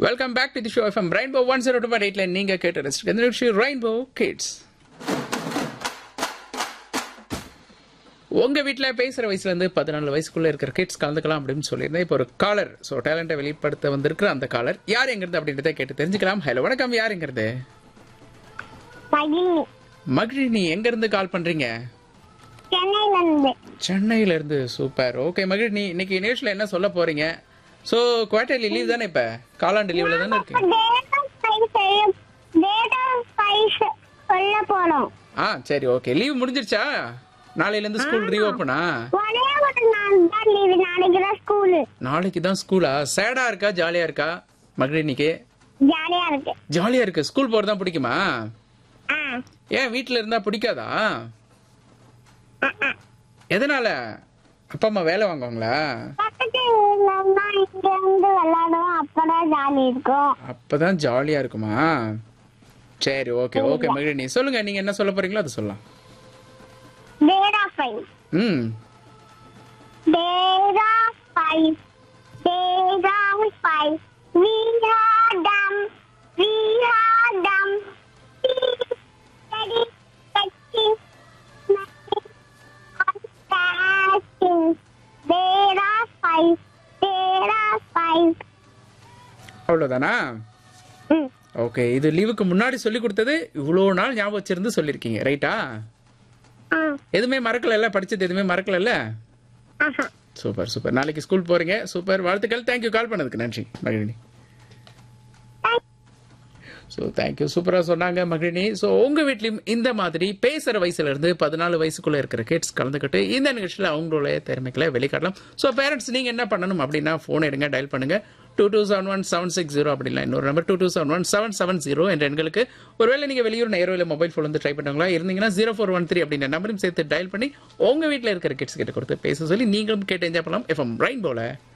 welcome back to the show FM rainbow one zero two point எயிட்ல நீங்க கேட்டு ரசிக்க இந்த நிகழ்ச்சி ரெயின்போ கிட்ஸ் உங்க வீட்ல பேசுற வயசுல இருந்து பதினாலு வயசுக்குள்ள இருக்கிற கிட்ஸ் கலந்துக்கலாம் அப்படின்னு சொல்லியிருந்தேன் இப்போ ஒரு காலர் ஸோ டேலண்ட்டை வெளிப்படுத்த வந்திருக்கிற அந்த காலர் யார் எங்கிறது அப்படின்றத கேட்டு தெரிஞ்சுக்கலாம் ஹலோ வணக்கம் யார் எங்கிறது மகிழி மகிழினி எங்க இருந்து கால் பண்றீங்க சென்னையில இருந்து சென்னையில இருந்து சூப்பர் ஓகே மகிழினி இன்னைக்கு நிகழ்ச்சியில என்ன சொல்ல போறீங்க ஸோ குவார்டர்லி லீவ் தானே இப்ப காலாண்டு லீவ்ல தானே இருக்கு டேட்டா ஃபைல் செய்ய டேட்டா ஃபைல் சொல்ல போறோம் ஆ சரி ஓகே லீவ் முடிஞ்சிருச்சா நாளையில இருந்து ஸ்கூல் ரீஓப்பனா ஒரே ஒரு நாள் தான் லீவு நாளைக்கு தான் ஸ்கூலு நாளைக்கு தான் ஸ்கூலா சேடா இருக்கா ஜாலியா இருக்கா மகிழினிக்கு ஜாலியா இருக்கு ஜாலியா இருக்கு ஸ்கூல் போறது தான் பிடிக்குமா ஆ ஏன் வீட்ல இருந்தா பிடிக்காதா எதனால அப்பா அம்மா வேலை வாங்குவாங்களா பக்கத்து ஊர்லன்னா இங்க இருந்து விளையாடுவோம் அப்பதான் ஜாலி இருக்கும் அப்பதான் ஜாலியா இருக்குமா சரி ஓகே ஓகே மகிழினி சொல்லுங்க நீங்க என்ன சொல்ல போறீங்களோ அதை சொல்லலாம் டேட்டா ஃபைல் ம் data file data file we are dumb we are dumb steady touching nothing catching data five data five அவ்வளவுதானா ம் ஓகே இது லீவுக்கு முன்னாடி சொல்லி கொடுத்தது இவ்வளோ நாள் ஞாபகம் வச்சிருந்து சொல்லியிருக்கீங்க ரைட்டா ஆ எதுவுமே மறக்கல படிச்சது எதுவுமே மறக்கல ஆஹா சூப்பர் சூப்பர் நாளைக்கு ஸ்கூல் போறீங்க சூப்பர் வாழ்த்துக்கள் தேங்க்யூ கால் பண்ணதுக்கு நன்றி மகிழினி ஸோ தேங்க்யூ சூப்பராக சொன்னாங்க மகிழினி ஸோ உங்கள் வீட்லையும் இந்த மாதிரி பேசுகிற வயசுல இருந்து பதினாலு வயசுக்குள்ளே இருக்கிற கிட்ஸ் கலந்துக்கிட்டு இந்த நிகழ்ச்சியில் அவங்களுடைய திறமைகளை வெளிக்காட்டலாம் ஸோ பேரண்ட்ஸ் நீங்கள் என்ன பண்ணணும் அப்படின்னா ஃபோன் எடுங்க டயல் பண்ணுங்க two two seven one seven six zero அப்படின்னா இன்னொரு number two two seven one seven seven zero என்ற எண்களுக்கு ஒருவேளை நீங்கள் வெளியூர் நேரோ இல்லை மொபைல் ஃபோன் வந்து ட்ரை பண்ணுவாங்களா இருந்தீங்கன்னா ஜீரோ ஃபோர் ஒன் த்ரீ அப்படின்ற நம்பரையும் சேர்த்து டயல் பண்ணி உங்கள் வீட்டில் இருக்கிற கிட்ஸ் கிட்ட கொடுத்து பேச சொல்லி நீங்களும் கேட்டு என்ஜாய் பண்ணலாம் எஃப்எம் ரைன் போல